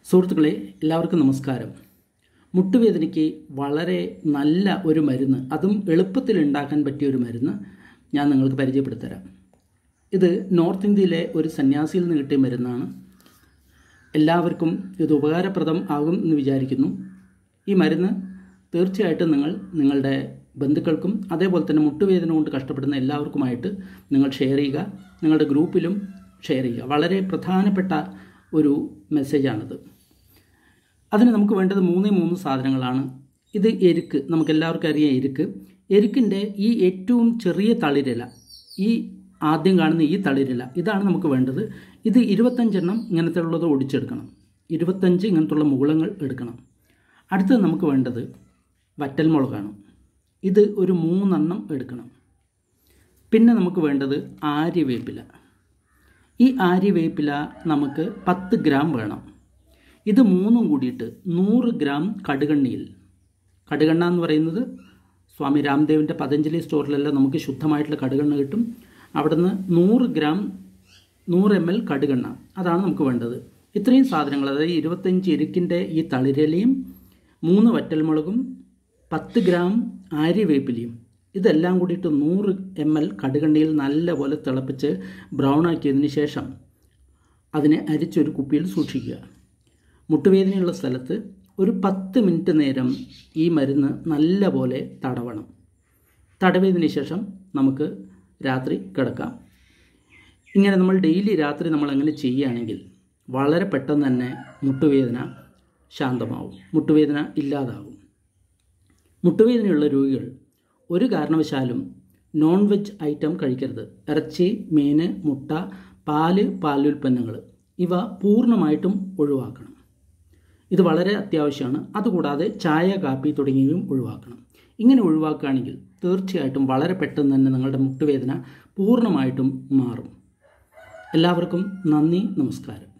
സുഹൃത്തുക്കളെ എല്ലാവർക്കും നമസ്കാരം മുട്ടുവേദനയ്ക്ക് വളരെ നല്ല ഒരു മരുന്ന് അതും എളുപ്പത്തിൽ ഉണ്ടാക്കാൻ പറ്റിയ ഒരു മരുന്ന് ഞാൻ നിങ്ങൾക്ക് പരിചയപ്പെടുത്തരാം ഇത് നോർത്ത് ഇന്ത്യയിലെ ഒരു സന്യാസിയിൽ നിന്ന് കിട്ടിയ മരുന്നാണ് എല്ലാവർക്കും ഇത് ഉപകാരപ്രദം ആകും എന്ന് വിചാരിക്കുന്നു ഈ മരുന്ന് തീർച്ചയായിട്ടും നിങ്ങൾ നിങ്ങളുടെ ബന്ധുക്കൾക്കും അതേപോലെ തന്നെ മുട്ടുവേദന കൊണ്ട് കഷ്ടപ്പെടുന്ന എല്ലാവർക്കുമായിട്ട് നിങ്ങൾ ഷെയർ ചെയ്യുക നിങ്ങളുടെ ഗ്രൂപ്പിലും ഷെയർ ചെയ്യുക വളരെ പ്രധാനപ്പെട്ട ഒരു മെസ്സേജാണിത് അതിന് നമുക്ക് വേണ്ടത് മൂന്നേ മൂന്ന് സാധനങ്ങളാണ് ഇത് എരുക്ക് നമുക്ക് എല്ലാവർക്കും അറിയാം എരുക്ക് എരുക്കിൻ്റെ ഈ ഏറ്റവും ചെറിയ തളിരില ഈ ആദ്യം കാണുന്ന ഈ തളിരില ഇതാണ് നമുക്ക് വേണ്ടത് ഇത് ഇരുപത്തഞ്ചെണ്ണം ഇങ്ങനത്തെ ഉള്ളത് ഒടിച്ചെടുക്കണം ഇരുപത്തഞ്ച് ഇങ്ങനത്തുള്ള മുകുളങ്ങൾ എടുക്കണം അടുത്തത് നമുക്ക് വേണ്ടത് വറ്റൽമുളകാണ് ഇത് ഒരു മൂന്നെണ്ണം എടുക്കണം പിന്നെ നമുക്ക് വേണ്ടത് ആര്യവേപ്പില ഈ ആര്യവേപ്പില നമുക്ക് പത്ത് ഗ്രാം വേണം ഇത് മൂന്നും കൂടിയിട്ട് നൂറ് ഗ്രാം കടുകണ്ണിയിൽ കടുകണ്ണ എന്ന് പറയുന്നത് സ്വാമി രാംദേവിൻ്റെ പതഞ്ജലി സ്റ്റോറിലെല്ലാം നമുക്ക് ശുദ്ധമായിട്ടുള്ള കടുകണ്ണ കിട്ടും അവിടുന്ന് നൂറ് ഗ്രാം നൂറ് എം എൽ കടുകെണ്ണ അതാണ് നമുക്ക് വേണ്ടത് ഇത്രയും സാധനങ്ങൾ അതായത് ഇരുപത്തഞ്ച് എരുക്കിൻ്റെ ഈ തളിരലയും മൂന്ന് വറ്റൽമുളകും പത്ത് ഗ്രാം ആര്യവേപ്പിലയും ഇതെല്ലാം കൂടിയിട്ട് നൂറ് എം എൽ കടുകെണ്ണയിൽ നല്ലപോലെ തിളപ്പിച്ച് ബ്രൗൺ ആക്കിയതിന് ശേഷം അതിനെ അരിച്ചൊരു കുപ്പിയിൽ സൂക്ഷിക്കുക മുട്ടുവേദനയുള്ള സ്ഥലത്ത് ഒരു പത്ത് മിനിറ്റ് നേരം ഈ മരുന്ന് നല്ലപോലെ തടവണം തടവിയതിന് ശേഷം നമുക്ക് രാത്രി കിടക്കാം ഇങ്ങനെ നമ്മൾ ഡെയിലി രാത്രി നമ്മൾ അങ്ങനെ ചെയ്യുകയാണെങ്കിൽ വളരെ പെട്ടെന്ന് തന്നെ മുട്ടുവേദന ശാന്തമാവും മുട്ടുവേദന ഇല്ലാതാവും മുട്ടുവേദനയുള്ള രോഗികൾ ഒരു കാരണവശാലും നോൺ വെജ് ഐറ്റം കഴിക്കരുത് ഇറച്ചി മീൻ മുട്ട പാല് പാലുൽപ്പന്നങ്ങൾ ഇവ പൂർണ്ണമായിട്ടും ഒഴിവാക്കണം ഇത് വളരെ അത്യാവശ്യമാണ് അതുകൂടാതെ ചായ കാപ്പി തുടങ്ങിയവയും ഒഴിവാക്കണം ഇങ്ങനെ ഒഴിവാക്കുകയാണെങ്കിൽ തീർച്ചയായിട്ടും വളരെ പെട്ടെന്ന് തന്നെ നിങ്ങളുടെ മുട്ടുവേദന പൂർണ്ണമായിട്ടും മാറും എല്ലാവർക്കും നന്ദി നമസ്കാരം